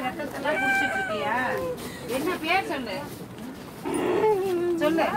ரத்தத்தெல்லாம் குடிச்சிட்டு இருக்கியா என்ன பேர் சொல்லு சொல்லு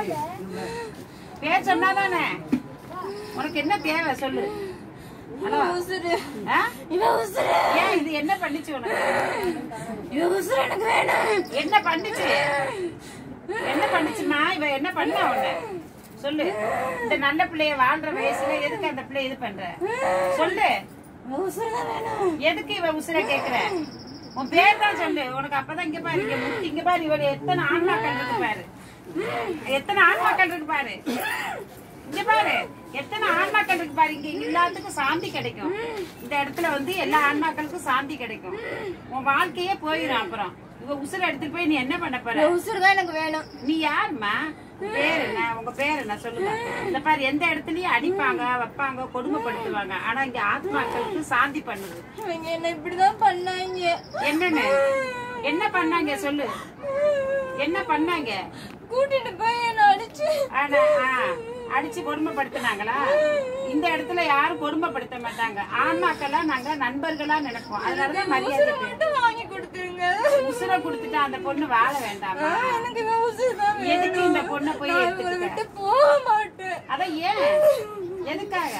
பேர் சொன்னாதானே உனக்கு என்ன தேவை சொல்லு ஹலோ உசுரு ஆ? இவன் உசுரு ஏன் இது என்ன பண்ணிச்சு உனக்கு இவன் உசுரு எனக்கு வேணும் என்ன பண்ணுச்சு என்ன பண்ணுச்சுமா இவ என்ன பண்ண உன்ன சொல்லு இந்த நல்ல பிள்ளைய வாழ்ற வயசுல எதுக்கு அந்த பிள்ளை இது பண்ற சொல்லு இவன் உசுரு தான் வேணும் எதுக்கு இவ உசுர கேக்குற உன் பேர் தான் சொல்லு உனக்கு அப்பதான் இங்க பாரு இங்க முட்டி இங்க பாரு இவள் எத்தனை ஆன்மாக்கள் இருக்கு பாரு எத்தனை ஆன்மாக்கள் இருக்கு பாரு இங்க பாரு எத்தனை ஆன்மாக்கள் இருக்கு பாரு இங்க எல்லாத்துக்கும் சாந்தி கிடைக்கும் இந்த இடத்துல வந்து எல்லா ஆன்மாக்களுக்கும் சாந்தி கிடைக்கும் உன் வாழ்க்கையே போயிடும் அப்புறம் இவ உசுர எடுத்துட்டு போய் நீ என்ன பண்ண போற இவன் உசுரு தான் எனக்கு வேணும் நீ யாரும்மா பேர் என்ன உங்க பேர் என்ன சொல்லுங்க இந்த பாரு எந்த இடத்துலயும் அடிப்பாங்க வைப்பாங்க கொடுமைப்படுத்துவாங்க ஆனா இங்க ஆத்மாக்களுக்கு சாந்தி பண்ணுது இவங்க என்ன இப்படிதான் பண்ணாங்க என்னன்னு என்ன பண்ணாங்க சொல்லு என்ன பண்ணாங்க கூட்டிட்டு போய் என்ன அடிச்சு ஆனா ஆ, அடிச்சு கொடுமைப்படுத்தினாங்களா இந்த இடத்துல யாரும் கொடுமைப்படுத்த மாட்டாங்க ஆன்மாக்கெல்லாம் நாங்க நண்பர்களா நினைப்போம் அதனாலதான் மரியாதை இருக்கு. மட்டும் வாங்கி கொடுத்துருங்க உசுரை கொடுத்துட்டு அந்த பொண்ணு வாழ வேண்டாமா எனக்கு இவன் உசுரு தான் வேணும் எதுக்கு இந்த பொண்ணை போய் நான் இவரை எடுத்துக்கிட்ட விட்டு போக மாட்டேன் அதான் ஏன் எதுக்காக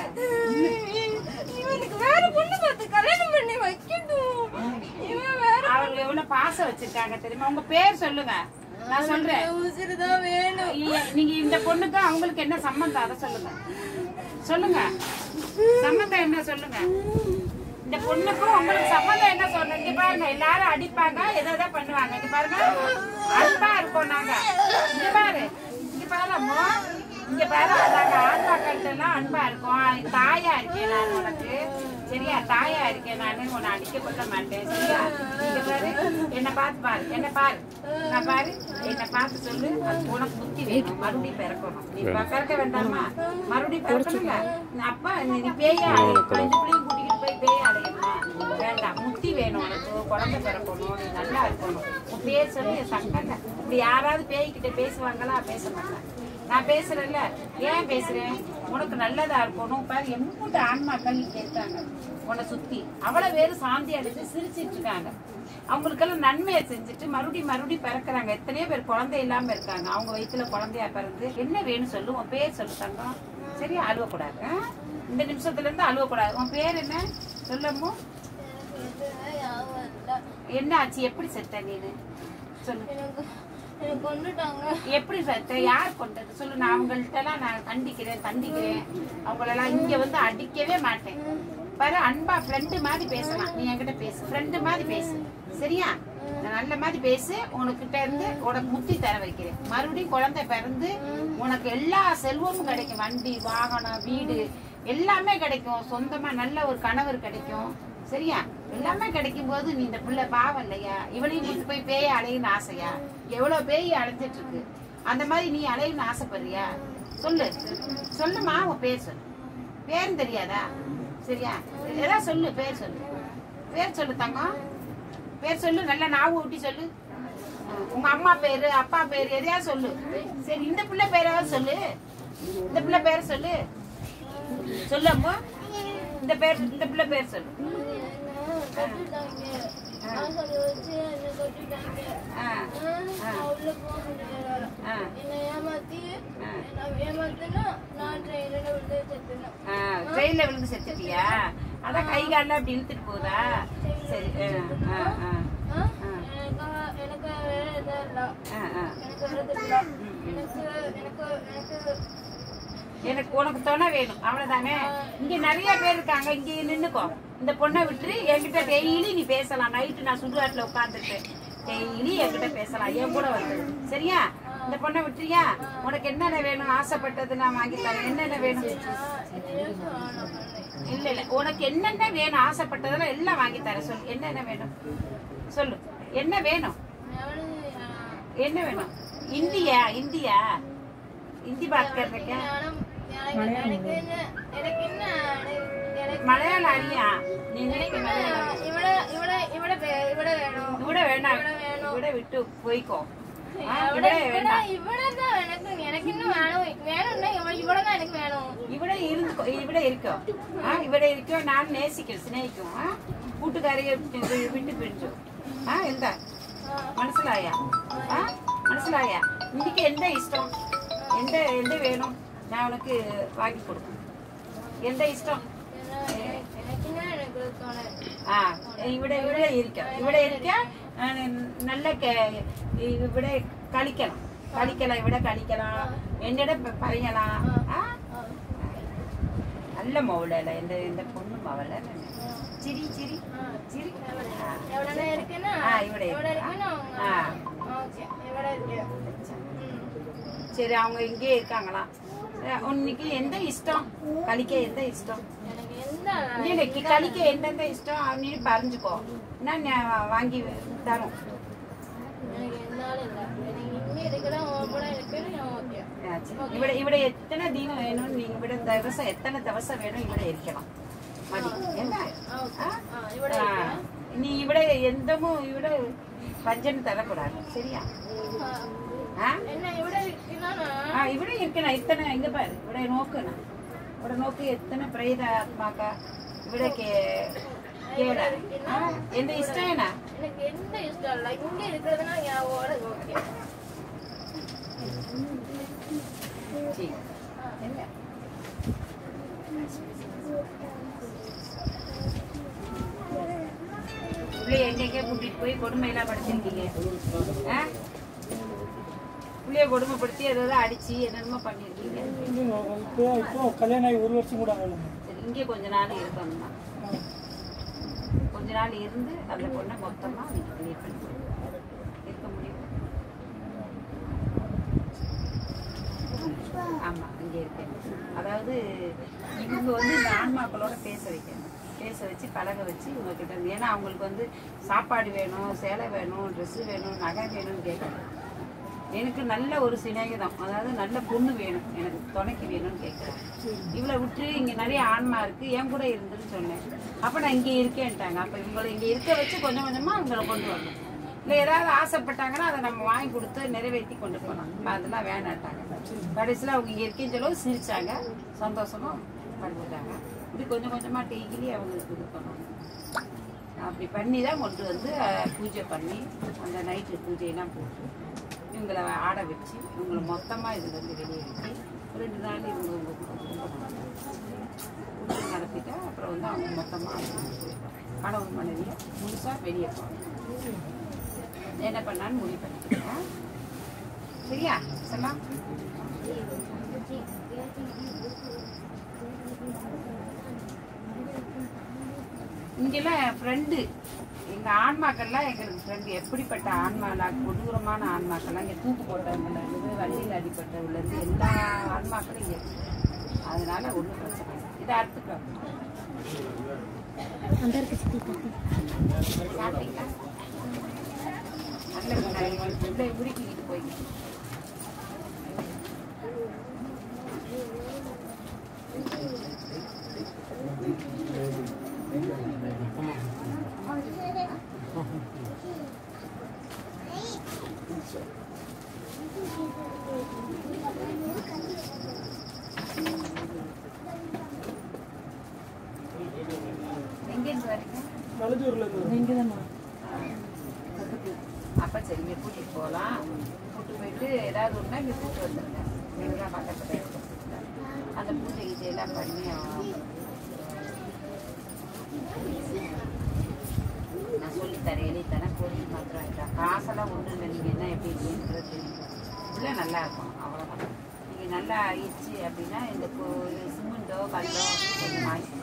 இவனுக்கு வேற பொண்ணு பார்த்து கல்யாணம் பண்ணி வைக்கட்டும் இவன் வேற அவங்க எவ்வளவு பாசம் வச்சிருக்காங்க தெரியுமா உங்க பேர் சொல்லுங்க நான் சொல்றேன் உசுரு தான் வேணும் இ- நீங்க இந்த பொண்ணுக்கு அவங்களுக்கு என்ன சம்பந்தம் அதை சொல்லுங்க சொல்லுங்க சம்பந்தம் என்ன சொல்லுங்க இந்த பொண்ணுக்கும் உங்களுக்கு சம்பந்தம் என்ன சொல்லுங்க இங்க பாருங்க எல்லாரும் அடிப்பாங்க எதை பண்ணுவாங்க இங்க பாருங்க அன்பா இருக்கோம் நாங்க இங்க பாரு இங்க பாரு அம்மா இங்க பாரு நாங்க ஆத்மாக்கள்கிட்ட எல்லாம் அன்பா இருக்கோம் தாயா இருக்கேன் நான் உனக்கு சரியா தாயா இருக்கேன் நானு உன்னை அடிக்க கொள்ள மாட்டேன் சரியா இங்க பாரு என்ன பார்த்து பாரு என்ன பாரு நான் பாரு என்ன பார்த்து சொல்லு உனக்கு புத்தி வேணும் மறுபடியும் பிறக்கணும் நீ ப- பிறக்க வேண்டாமா மறுபடியும் பிறக்கணும்ல அப்ப நீ நீ பேயா அலையணும் ரெண்டு பிள்ளையும் கூட்டிக்கிட்டு போய் பேயா அலையணுமா வேண்டாம் முத்தி வேணும் உனக்கு குழந்தை பிறக்கணும் நீ நல்லா இருக்கணும் உன் பேர் சொல்லி சங்கல்ல இப்படி யாராவது பேய்கிட்ட பேசுவாங்களா பேச மாட்டாங்க நான் பேசுறேன்ல ஏன் பேசுறேன் உனக்கு நல்லதா இருக்கணும் பாரு எம்பூட்டு ஆன்மாக்கள் இங்க இருக்காங்க உன்னை சுத்தி அவ்வளவு பேரு சாந்தி அடைஞ்சு சிரிச்சிட்டு இருக்காங்க அவங்களுக்கெல்லாம் நன்மையை செஞ்சுட்டு மறுபடியும் மறுபடியும் பிறக்குறாங்க எத்தனையோ பேர் குழந்தை இல்லாம இருக்காங்க அவங்க வயித்துல குழந்தையா பிறந்து என்ன வேணும் சொல்லு உன் பேர் சொல்லு தங்கம் சரியா அழுவக்கூடாது ஆ? இந்த நிமிஷத்துல இருந்து அழுவக்கூடாது உன் பேர் என்ன சொல்லமோ என்ன ஆச்சு எப்படி செத்த நீனு சொல்லு எனக்கு எனக்கு கொண்டுட்டாங்க எப்படி செத்த யார் கொண்டது சொல்லு நான் அவங்கள்ட்ட எல்லாம் நான் கண்டிக்கிறேன் கண்டிக்கிறேன் அவங்களெல்லாம் இங்க வந்து அடிக்கவே மாட்டேன் பாரு அன்பா ஃப்ரெண்டு மாதிரி பேசலாம் நீ என்கிட்ட பேசு ஃப்ரெண்டு மாதிரி பேசு சரியா நான் நல்ல மாதிரி பேசு உனக்கிட்ட இருந்து உனக்கு முத்தி தர வைக்கிறேன் மறுபடியும் குழந்தை பிறந்து உனக்கு எல்லா செல்வமும் கிடைக்கும் வண்டி வாகனம் வீடு எல்லாமே கிடைக்கும் சொந்தமா நல்ல ஒரு கணவர் கிடைக்கும் சரியா எல்லாமே கிடைக்கும் போது நீ இந்த பிள்ளை பாவம் இல்லையா இவளையும் கூட்டு போய் பேய அலையுன்னு ஆசையா எவ்வளவு பேய் அலைஞ்சிட்டு இருக்கு அந்த மாதிரி நீ அலையுன்னு ஆசைப்படுறியா சொல்லு சொல்லுமா உன் பேர் சொல்லு பேர் தெரியாதா சரியா ஏதாவது சொல்லு பேர் சொல்லு பேர் சொல்லு தங்கம் பேர் சொல்லு நல்லா நாவு ஊட்டி சொல்லு உங்க அம்மா பேரு அப்பா பேரு எதையாவது சொல்லு சரி இந்த பிள்ளை பேராவது சொல்லு இந்த பிள்ளை பேர் சொல்லு சொல்லு அம்மா இந்த பேர் இந்த பிள்ளை பேர் சொல்லு கொண்டுட்டாங்க ஆசை வச்சு என்னை கொண்டுட்டாங்க ஆ நான் உள்ள போக முடியல ஆ என்னை ஏமாத்தி நான் ஏமாத்தினா நான் ட்ரெயினில் விழுந்து செத்துனேன் ஆ, ட்ரெயின்ல விழுந்து செத்துட்டியா அதான் கை காலில் அப்படி இழுத்துட்டு போகுதா சரி ஆ, ஆ, ஆ, எனக்கு எனக்கு வேற எதுவும் இல்லை ஆ, ஆ. எனக்கு வேற தெரியல எனக்கு எனக்கு எனக்கு எனக்கு உனக்கு துணை வேணும் அவ்வளவுதானே இங்க நிறைய பேர் இருக்காங்க இங்க நின்னுக்கோ இந்த பொண்ணை விட்டு என்கிட்ட டெய்லி நீ பேசலாம் நைட்டு நான் சுடுகாட்டுல உட்காந்துட்டு டெய்லி என்கிட்ட பேசலாம் என் கூட வந்து சரியா இந்த பொண்ணை விட்டுறியா உனக்கு என்னென்ன வேணும் ஆசைப்பட்டது நான் வாங்கி தரேன் என்னென்ன வேணும் இல்ல இல்ல உனக்கு என்னென்ன வேணும் ஆசைப்பட்டதெல்லாம் எல்லாம் வாங்கி தரேன் சொல்லு என்னென்ன வேணும் சொல்லு என்ன வேணும் என்ன வேணும் இந்தியா இந்தியா இந்தி பாத் கர்றீங்க எனக்கு எனக்கு என்ன எனக்கு என்ன எனக்கு மலையாளம் அறியா நீ நினைக்க மலையாளம் இவட இவட இவட வே- இவட வேணும் இவிட வேணாம் இவிட விட்டு போய்க்கோ ஆ, இவிட இவட வேண்டாம் இவட தான் எனக்கு எனக்கு இன்னும் வேணும் வேணும்னா இவ இவட தான் எனக்கு வேணும் இவிட இருந்துக்கோ இவிட இருக்கோ ஆ, இவிட இருக்கோ நான் நேசிக்கிறேன் சிநேகிக்கும் ஆ? கூட்டுக்காரிய விட்டு விட்டு பிரிஞ்சு ആ എന്താ മനസ്സിലായ ആ മനസ്സിലായ എനിക്ക് എന്താ ഇഷ്ടം എന്താ എന്ത് വേണം ഞാൻ ഉനക്ക് വാങ്ങി കൊടുക്കും എന്താ ഇഷ്ടം எனக்குன்னா எனக்கு தோணாது ആ ഇവിടെ ഇവിടെ ഇരിക്കാം ഇവിടെ ഇരിക്കാം ആ, നല്ല കേ- ഇവിടെ കളിക്കണം കളിക്കണം ഇവിടെ കളിക്കണം എന്നോട് പറയണം ആ നല്ല മോളല്ല എന്റെ എന്റെ പൊണ്ണു മവള ചിരി ചിരി ചിരി ആ. எவ்வளவு நேரம் இருக்குன்னா ആ ഇവിടെ எவ்வளவு இருக்கு. இருக்குன்னா ആ ஓகே எவ்வளவு இருக்கு ம். சரி அவங்க இங்கே இருக்காங்களா அஹ் உனக்கு எந்த இஷ்டம் களிக்க எந்த இஷ்டம் எனக்கு எந்த எனக்கு களிக்க எந்தெந்த இஷ்டம் அப்படின்னு பறிஞ்சுக்கோ நான் ஞா- வாங்கி தரோம் எனக்கு எந்த ஆளும் இல்ல எனக்கு இங்க இருக்கலாம் ஓப்பனா இருக்குன்னு ஓகே ஆ, சரி. ഇവിടെ ഇവിടെ എത്ര ദിനം വേണം നീ ഇവിടെ ദിവസം എത്ര ദിവസം വേണം ഇവിടെ ഇരിക്കണം മതി എന്താ ஓகே ஆ இவ்வளவு ആ, இருக்கு നീ ഇവിടെ എന്തെങ്കിലും ഇവിടെ പഞ്ചന് തരപ്പെടാது ശരിയാ ஆ. ആ என்ன இவ்வளவு இருக்குன்னா நான் ആ ഇവിടെ ഇരിക്കണം ഇത്തന ഇങ്ങ പാரு ഇവിടെ നോക്കണം ഇവിടെ നോക്കി എത്തന പ്രേത ആത്മാക്ക ഇവിടെ കേ- കേടാ ആ, എന്റെ ഇഷ്ടമാണാ எனக்கு எந்த இஷ்டம் இல்ல இங்க இருக்கிறதுனா என் ஓட ஓகே ശരി ഇല്ല. புள்ளைய எங்கெங்க கூட்டிட்டு போய் கொடுமையெல்லாம் படுத்திருக்கீங்க ஆ? புள்ளைய கொடுமைப்படுத்தி ஏதாவது அடிச்சு என்னென்னமோ பண்ணிருக்கீங்க இப்போ இப்போ கல்யாணம் ஆகி ஒரு வருஷம் கூட ஆகலை சரி இங்கே கொஞ்ச நாள் இருக்கணும்னா கொஞ்ச நாள் இருந்து அந்த பொண்ணை மொத்தமா நீங்க கிளியர் பண்ணி கொடுங்க. இருக்க முடியும் ஆமா இங்கே இருக்கேன் அதாவது இவங்க வந்து இந்த ஆன்மாக்களோட பேச வைக்கணும் பேச வச்சு பழக வச்சு இவங்க கிட்ட இருந்து ஏன்னா அவங்களுக்கு வந்து சாப்பாடு வேணும் சேலை வேணும் ட்ரெஸ்ஸு வேணும் நகை வேணும்னு கேட்கணும் எனக்கு நல்ல ஒரு சிநேகிதம் அதாவது நல்ல பொண்ணு வேணும் எனக்கு துணைக்கு வேணும்னு கேட்குறாங்க இவளை விட்டு இங்கே நிறைய ஆன்மா இருக்கு என் கூட இருந்துன்னு சொன்னேன் அப்போ நான் இங்கே இருக்கேன்ட்டாங்க அப்போ இவங்களை இங்கே இருக்க வச்சு கொஞ்சம் கொஞ்சமாக அவங்கள கொண்டு வரணும் இல்லை ஏதாவது ஆசைப்பட்டாங்கன்னா அதை நம்ம வாங்கி கொடுத்து நிறைவேற்றி கொண்டு போகலாம் இப்ப அதெல்லாம் வேணாட்டாங்க கடைசியில் அவங்க இங்கே இருக்கேன்னு சொல்லவும் சிரிச்சாங்க சந்தோஷமா பண்ணிட்டாங்க இப்படி கொஞ்சம் கொஞ்சமாக டெய்லி அவங்களுக்கு இது பண்ணணும் அப்படி பண்ணி தான் கொண்டு வந்து அஹ், பூஜை பண்ணி அந்த நைட்டு பூஜையெல்லாம் போட்டு இவங்களை ஆட வச்சு இவங்களை மொத்தமாக இதுலேருந்து வெளியே வச்சு ரெண்டு நாள் இவங்க இவங்க கூட குடும்பம் குடும்பம் நடத்திட்டா அப்புறம் வந்து அவங்க மொத்தமாக கணவன் மனைவியை முழுசாக வெளியே போகணும் என்ன பண்ணான்னு முடிவு பண்ணிக்கிறேன் சரியா சொல்லலாம் இங்கெல்லாம் என் ஃப்ரெண்டு எங்க ஆன்மாக்கள்லாம் எங்களுக்கு ஃப்ரெண்டு எப்படிப்பட்ட ஆன்மாலாம் கொடூரமான ஆன்மாக்கள்லாம் இங்கே தூக்கு போட்டவங்கல இருந்து வண்டியில் அடிப்பட்டவங்கள இருந்து எல்லா ஆன்மாக்களும் இங்கே இருக்கு அதனால ஒன்றும் பிரச்சனை இல்லை இதை அறுத்துக்கலாம் சாப்பிட்டீங்களா நல்ல பிள்ளை உருக்கிக்கிட்டு போய் எங்கேருந்து வரீங்க வலதூரில் இருந்து அப்ப சரி இங்க கூட்டிட்டு போகலாம் கூட்டு போயிட்டு ஏதாவது ஒன்றா இங்க கூட்டு வந்துருங்க நீங்களாம் பக்கத்துல இருக்கு. அந்த பூஜை கீஜை எல்லாம் பண்ணி அவன் நான் சொல்லித்தரேன் எழுதித்தரேன் கோயில் மாத்திரம் ஆயிட்டா காசெல்லாம் ஒன்றும் இல்லை நீங்கள் என்ன எப்படி இருக்கீங்கிறது தெரியும் உள்ள நல்லா இருக்கும் அவ்வளோதான் நீங்கள் நல்லா ஆயிடுச்சு அப்படின்னா இந்த கோ- சிமெண்டோ கல்லோ கொஞ்சம் வாங்கி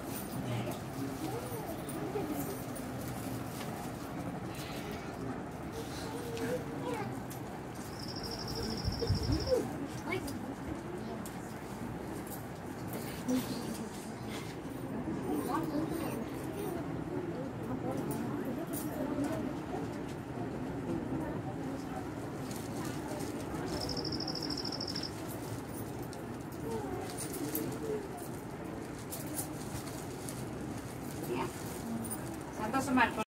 சந்தோஷமா இருக்கும்